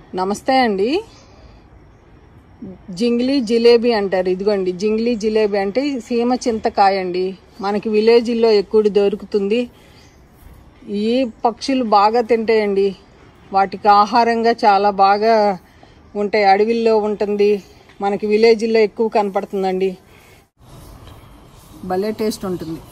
నమస్తే అండి జింగిలి జిలేబీ అంటారు ఇదిగోండి జింగిలి జిలేబీ అంటే సీమ చింతకాయ అండి మనకి విలేజ్లో ఎక్కువ దొరుకుతుంది ఈ పక్షులు బాగా తింటాయండి వాటికి ఆహారంగా చాలా బాగా ఉంటాయి అడవిల్లో ఉంటుంది మనకి విలేజ్లో ఎక్కువ కనపడుతుందండి భలే టేస్ట్ ఉంటుంది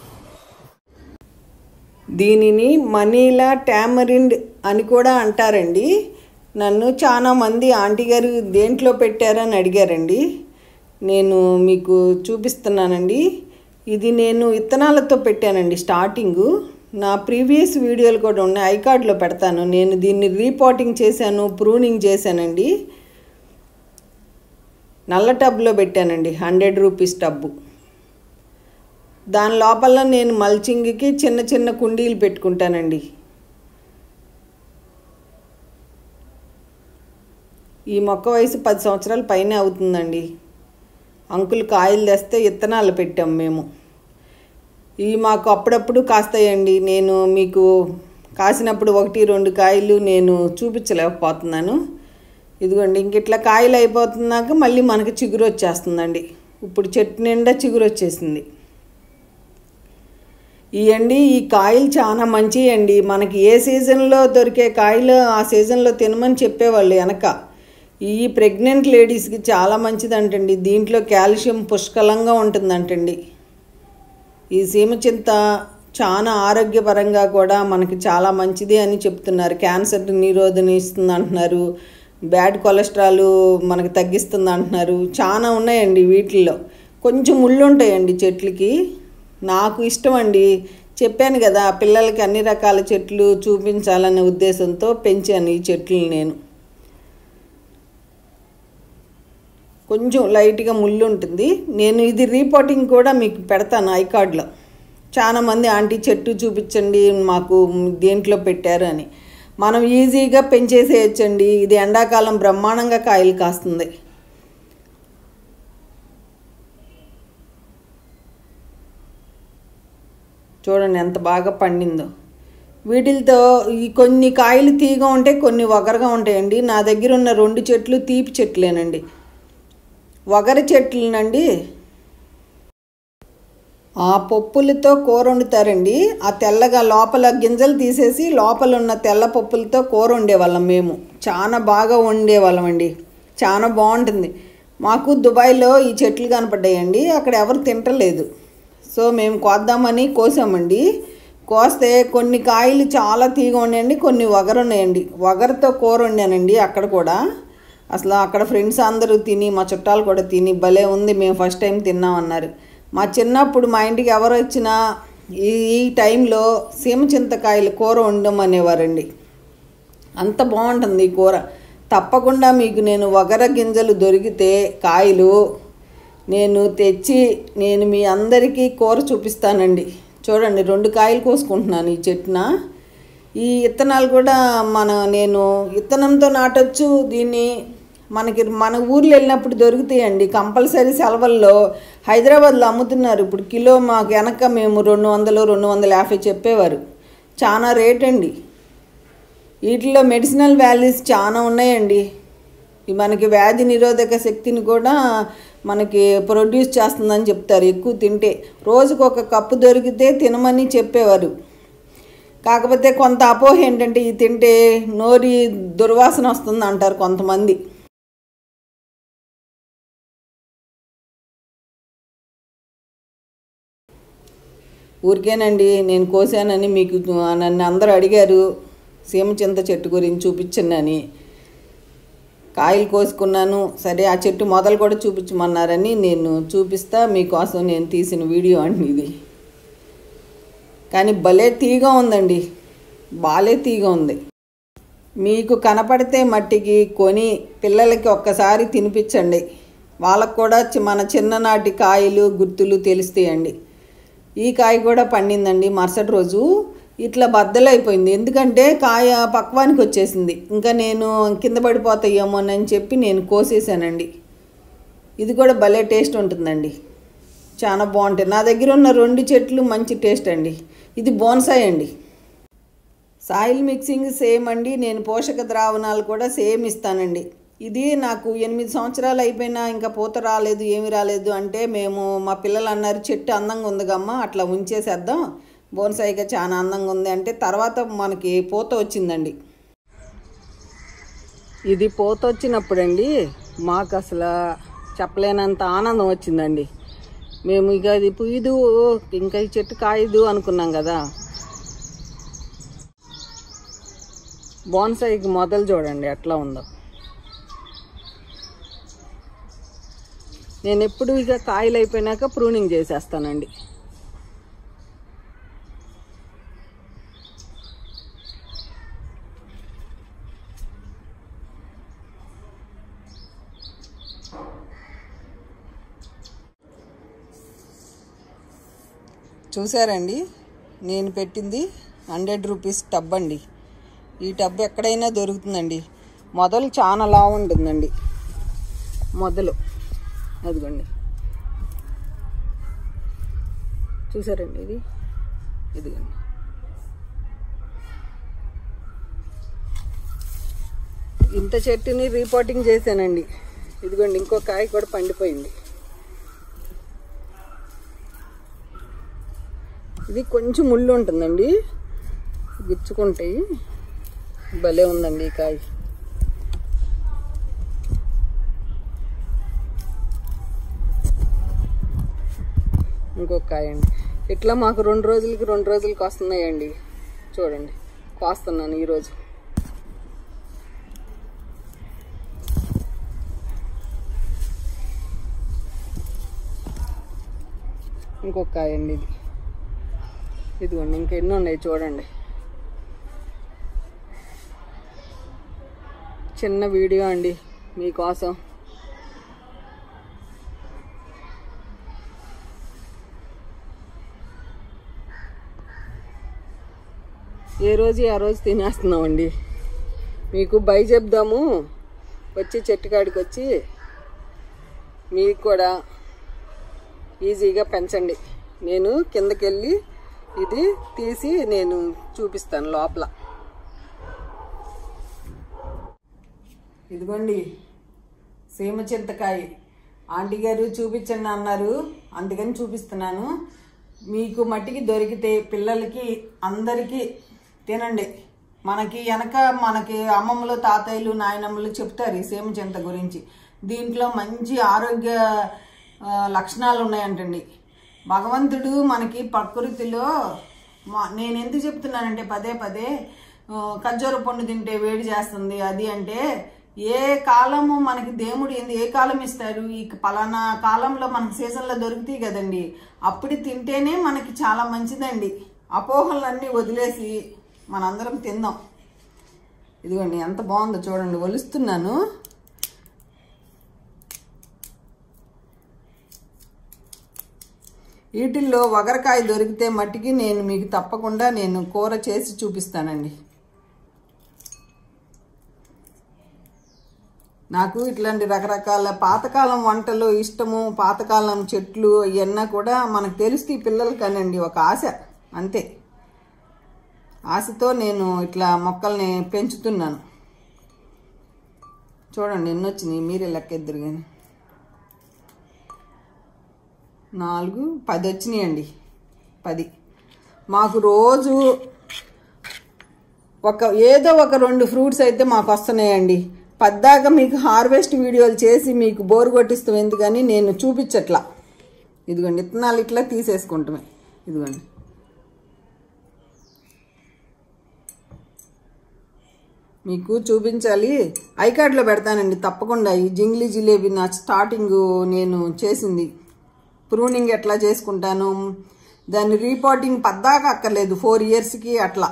దీనిని మనీలా టామరిండ్ అని కూడా అంటారండి నన్ను చాలా మంది ఆంటీ గారు దేంట్లో పెట్టారని అడిగారండి నేను మీకు చూపిస్తున్నానండి ఇది నేను విత్తనాలతో పెట్టానండి స్టార్టింగు నా ప్రీవియస్ వీడియోలు కూడా ఉన్నాయి ఐకార్డ్లో పెడతాను నేను దీన్ని రీపోటింగ్ చేశాను ప్రూనింగ్ చేశానండి నల్ల టబ్లో పెట్టానండి హండ్రెడ్ రూపీస్ టబ్బు దాని లోపల నేను మల్చింగ్కి చిన్న చిన్న కుండీలు పెట్టుకుంటానండి ఈ మొక్క వయసు పది సంవత్సరాల పైనే అవుతుందండి అంకుల్ కాయలు తెస్తే విత్తనాలు పెట్టాం మేము ఇవి మాకు అప్పుడప్పుడు కాస్తాయండి నేను మీకు కాసినప్పుడు ఒకటి రెండు కాయలు నేను చూపించలేకపోతున్నాను ఇదిగోండి ఇంక ఇట్లా కాయలు అయిపోతున్నాక మళ్ళీ మనకి చిగురు వచ్చేస్తుందండి ఇప్పుడు చెట్టు నిండా చిగురు వచ్చేసింది ఇవండి ఈ కాయలు చాలా మంచివి అండి మనకి ఏ సీజన్లో దొరికే కాయలు ఆ సీజన్లో తినమని చెప్పేవాళ్ళు వెనక ఈ ప్రెగ్నెంట్ లేడీస్కి చాలా మంచిదంటండి దీంట్లో కాల్షియం పుష్కలంగా ఉంటుందంటండి ఈ సీమ చింత చాలా ఆరోగ్యపరంగా కూడా మనకి చాలా మంచిది అని చెప్తున్నారు క్యాన్సర్ నిరోధన ఇస్తుంది అంటున్నారు బ్యాడ్ కొలెస్ట్రాల్ మనకి తగ్గిస్తుంది అంటున్నారు చాలా ఉన్నాయండి వీటిల్లో కొంచెం ముళ్ళు ఉంటాయండి చెట్లకి నాకు ఇష్టం అండి చెప్పాను కదా పిల్లలకి అన్ని రకాల చెట్లు చూపించాలనే ఉద్దేశంతో పెంచాను ఈ చెట్లు నేను కొంచెం లైట్గా ముళ్ళు ఉంటుంది నేను ఇది రీపోర్టింగ్ కూడా మీకు పెడతాను ఐకార్డ్లో చాలా మంది ఆంటీ చెట్టు చూపించండి మాకు దేంట్లో పెట్టారు అని మనం ఈజీగా పెంచేసేయచ్చండి ఇది ఎండాకాలం బ్రహ్మాండంగా కాయలు కాస్తుంది చూడండి ఎంత బాగా పండిందో వీటితో ఈ కొన్ని కాయలు తీగా ఉంటాయి కొన్ని వగరగా ఉంటాయండి నా దగ్గర ఉన్న రెండు చెట్లు తీపి చెట్లేనండి వగర చెట్లునండి ఆ పప్పులతో కూర వండుతారండి ఆ తెల్లగా లోపల గింజలు తీసేసి లోపల ఉన్న తెల్ల పప్పులతో కూర వండేవాళ్ళం మేము చాలా బాగా వండేవాళ్ళం అండి చాలా బాగుంటుంది మాకు దుబాయ్లో ఈ చెట్లు కనపడ్డాయండి అక్కడ ఎవరు తింటలేదు సో మేము కోద్దామని కోసామండి కోస్తే కొన్ని కాయలు చాలా తీగ ఉన్నాయండి కొన్ని వగరు ఉన్నాయండి వగరతో కూర వండానండి అక్కడ కూడా అసలు అక్కడ ఫ్రెండ్స్ అందరూ తిని మా చుట్టాలు కూడా తిని భలే ఉంది మేము ఫస్ట్ టైం తిన్నామన్నారు మా చిన్నప్పుడు మా ఇంటికి ఎవరు వచ్చినా ఈ ఈ టైంలో సీమ చింతకాయలు కూర వండమనేవారండి అంత బాగుంటుంది ఈ కూర తప్పకుండా మీకు నేను వగర గింజలు దొరికితే కాయలు నేను తెచ్చి నేను మీ అందరికీ కూర చూపిస్తానండి చూడండి రెండు కాయలు కోసుకుంటున్నాను ఈ చెట్టున ఈ విత్తనాలు కూడా మన నేను విత్తనంతో నాటొచ్చు దీన్ని మనకి మన ఊర్లో వెళ్ళినప్పుడు దొరుకుతాయండి కంపల్సరీ సెలవుల్లో హైదరాబాద్లో అమ్ముతున్నారు ఇప్పుడు కిలో మాకు వెనక మేము రెండు వందలు రెండు వందల యాభై చెప్పేవారు చాలా రేట్ అండి వీటిలో మెడిసినల్ వాల్యూస్ చాలా ఉన్నాయండి ఈ మనకి వ్యాధి నిరోధక శక్తిని కూడా మనకి ప్రొడ్యూస్ చేస్తుందని చెప్తారు ఎక్కువ తింటే రోజుకు ఒక కప్పు దొరికితే తినమని చెప్పేవారు కాకపోతే కొంత అపోహ ఏంటంటే ఇది తింటే నోరి దుర్వాసన వస్తుంది అంటారు కొంతమంది ఊరికేనండి నేను కోసానని మీకు నన్ను అందరూ అడిగారు సీమ చింత చెట్టు గురించి చూపించండి కాయలు కోసుకున్నాను సరే ఆ చెట్టు మొదలు కూడా చూపించమన్నారని నేను చూపిస్తా మీకోసం నేను తీసిన వీడియో అండి ఇది కానీ భలే తీగ ఉందండి బాలే తీగ ఉంది మీకు కనపడితే మట్టికి కొని పిల్లలకి ఒక్కసారి తినిపించండి వాళ్ళకు కూడా చి- మన చిన్ననాటి కాయలు గుర్తులు తెలుస్తాయండి ఈ కాయ కూడా పండిందండి మరుసటి రోజు ఇట్లా బద్దలైపోయింది ఎందుకంటే కాయ పక్వానికి వచ్చేసింది ఇంకా నేను కింద పడిపోతాయేమోనని చెప్పి నేను కోసేసానండి ఇది కూడా భలే టేస్ట్ ఉంటుందండి చాలా బాగుంటాయి నా దగ్గర ఉన్న రెండు చెట్లు మంచి టేస్ట్ అండి ఇది బోన్సాయ్ అండి సాయిల్ మిక్సింగ్ సేమ్ అండి నేను పోషక ద్రావణాలు కూడా సేమ్ ఇస్తానండి ఇది నాకు ఎనిమిది సంవత్సరాలు అయిపోయినా ఇంకా పూత రాలేదు ఏమి రాలేదు అంటే మేము మా పిల్లలు అన్నారు చెట్టు అందంగా ఉందిగమ్మా అట్లా ఉంచేసేద్దాం బోన్సాయిగా చాలా అందంగా ఉంది అంటే తర్వాత మనకి పూత వచ్చిందండి ఇది పూత వచ్చినప్పుడండి మాకు అసలు చెప్పలేనంత ఆనందం వచ్చిందండి మేము ఇక ఇది పుయ్యదు ఇంకా ఈ చెట్టు కాయదు అనుకున్నాం కదా బోన్సాయికి మొదలు చూడండి ఎట్లా ఉందో నేను ఎప్పుడు ఇక కాయలు అయిపోయినాక ప్రూనింగ్ చేసేస్తానండి చూసారండి నేను పెట్టింది హండ్రెడ్ రూపీస్ టబ్ అండి ఈ టబ్ ఎక్కడైనా దొరుకుతుందండి మొదలు చాలా లావు ఉంటుందండి మొదలు అదిగోండి చూసారండి ఇది ఇదిగోండి ఇంత చెట్టుని రీపోర్టింగ్ చేశానండి ఇదిగోండి ఇంకో కాయ కూడా పండిపోయింది ఇది కొంచెం ముళ్ళు ఉంటుందండి గుచ్చుకుంటాయి భలే ఉందండి ఈ కాయ ఇంకొక కాయ అండి ఇట్లా మాకు రెండు రోజులకి రెండు రోజులకి వస్తున్నాయండి చూడండి కోస్తున్నాను ఈరోజు ఇంకొక కాయ అండి ఇది ఇదిగోండి ఇంకెన్ని ఉన్నాయి చూడండి చిన్న వీడియో అండి మీకోసం ఏ రోజు ఆ రోజు తినేస్తున్నామండి మీకు బై చెప్దాము వచ్చి చెట్టు కాడికి వచ్చి మీకు కూడా ఈజీగా పెంచండి నేను కిందకెళ్ళి ఇది తీసి నేను చూపిస్తాను లోపల ఇదిగోండి సీమ చింతకాయ ఆంటీ గారు చూపించండి అన్నారు అందుకని చూపిస్తున్నాను మీకు మట్టికి దొరికితే పిల్లలకి అందరికీ తినండి మనకి వెనక మనకి అమ్మమ్మలు తాతయ్యలు నాయనమ్మలు చెప్తారు ఈ సీమ చింత గురించి దీంట్లో మంచి ఆరోగ్య ఆ, లక్షణాలు ఉన్నాయంటండి భగవంతుడు మనకి ప్రకృతిలో మా- నేను ఎందుకు చెప్తున్నానంటే పదే పదే ఆ, ఖర్జూర పండు తింటే వేడి చేస్తుంది అది అంటే ఏ కాలము మనకి దేవుడు ఏంది ఏ కాలం ఇస్తారు ఈ పలానా కాలంలో మనకి సీజన్లో దొరుకుతాయి కదండి అప్పుడు తింటేనే మనకి చాలా మంచిదండి అపోహలన్నీ వదిలేసి మనందరం తిందాం ఇదిగోండి ఎంత బాగుందో చూడండి ఒలుస్తున్నాను వీటిల్లో వగరకాయ దొరికితే మట్టికి నేను మీకు తప్పకుండా నేను కూర చేసి చూపిస్తానండి నాకు ఇట్లాంటి రకరకాల పాతకాలం వంటలు ఇష్టము పాతకాలం చెట్లు ఇవన్నా కూడా మనకు తెలుస్తాయి పిల్లలు కానండి ఒక ఆశ అంతే ఆశతో నేను ఇట్లా మొక్కల్ని పెంచుతున్నాను చూడండి ఎన్ని వచ్చినాయి మీరే లెక్కెద్దరు కానీ నాలుగు పది వచ్చినాయండి పది మాకు రోజు ఒక ఏదో ఒక రెండు ఫ్రూట్స్ అయితే మాకు వస్తున్నాయండి పద్దాక మీకు హార్వెస్ట్ వీడియోలు చేసి మీకు బోర్ కొట్టిస్తాం ఎందుకని నేను చూపించట్లా ఇదిగోండి విత్తనాలు ఇట్లా తీసేసుకుంటామే ఇదిగోండి మీకు చూపించాలి ఐకార్డ్లో పెడతానండి తప్పకుండా ఈ జింగ్లీ జిలేబీ నా స్టార్టింగ్ నేను చేసింది ప్రూనింగ్ ఎట్లా చేసుకుంటాను దాన్ని రీపోర్టింగ్ పద్దాక అక్కర్లేదు ఫోర్ ఇయర్స్కి అట్లా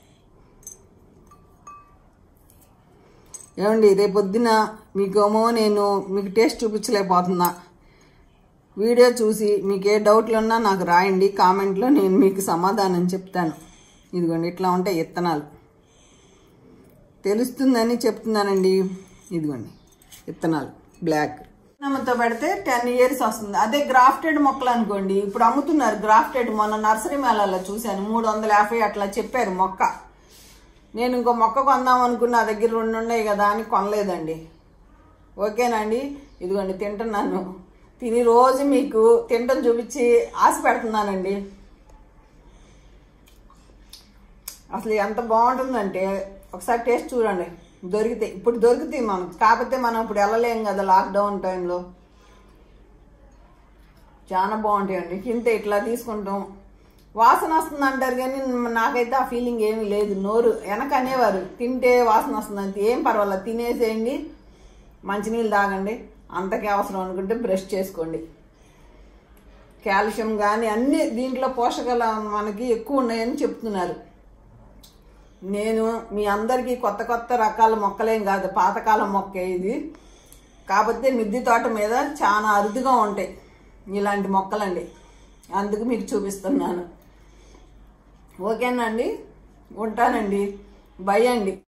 ఏమండి రేపొద్దున మీకేమో నేను మీకు టేస్ట్ చూపించలేకపోతున్నా వీడియో చూసి మీకు ఏ డౌట్లు ఉన్నా నాకు రాయండి కామెంట్లో నేను మీకు సమాధానం చెప్తాను ఇదిగోండి ఇట్లా ఉంటాయి విత్తనాలు తెలుస్తుందని చెప్తున్నానండి ఇదిగోండి విత్తనాలు బ్లాక్ నమ్మతో పెడితే టెన్ ఇయర్స్ వస్తుంది అదే గ్రాఫ్టెడ్ మొక్కలు అనుకోండి ఇప్పుడు అమ్ముతున్నారు గ్రాఫ్టెడ్ మొన్న నర్సరీ మేళాలో చూశాను మూడు వందల యాభై అట్లా చెప్పారు మొక్క నేను ఇంకో మొక్క కొందాం అనుకున్న నా దగ్గర రెండు ఉన్నాయి కదా అని కొనలేదండి ఓకేనండి ఇదిగోండి తింటున్నాను తిని రోజు మీకు తింటం చూపించి ఆశ పెడుతున్నానండి అసలు ఎంత బాగుంటుందంటే ఒకసారి టేస్ట్ చూడండి దొరికితే ఇప్పుడు దొరుకుతాయి మనం కాకపోతే మనం ఇప్పుడు వెళ్ళలేం కదా లాక్డౌన్ టైంలో చాలా బాగుంటాయండి తింటే ఇట్లా తీసుకుంటాం వాసన వస్తుంది అంటారు కానీ నాకైతే ఆ ఫీలింగ్ ఏమీ లేదు నోరు వెనక అనేవారు తింటే వాసన వస్తుంది అంతే ఏం పర్వాలేదు తినేసేయండి మంచినీళ్ళు తాగండి అంతకే అవసరం అనుకుంటే బ్రష్ చేసుకోండి కాల్షియం కానీ అన్ని దీంట్లో పోషకాలు మనకి ఎక్కువ ఉన్నాయని చెప్తున్నారు నేను మీ అందరికీ కొత్త కొత్త రకాల మొక్కలేం కాదు పాతకాలం మొక్కే ఇది కాకపోతే మిద్దె తోట మీద చాలా అరుదుగా ఉంటాయి ఇలాంటి మొక్కలండి అందుకు మీకు చూపిస్తున్నాను ఓకేనండి ఉంటానండి బై అండి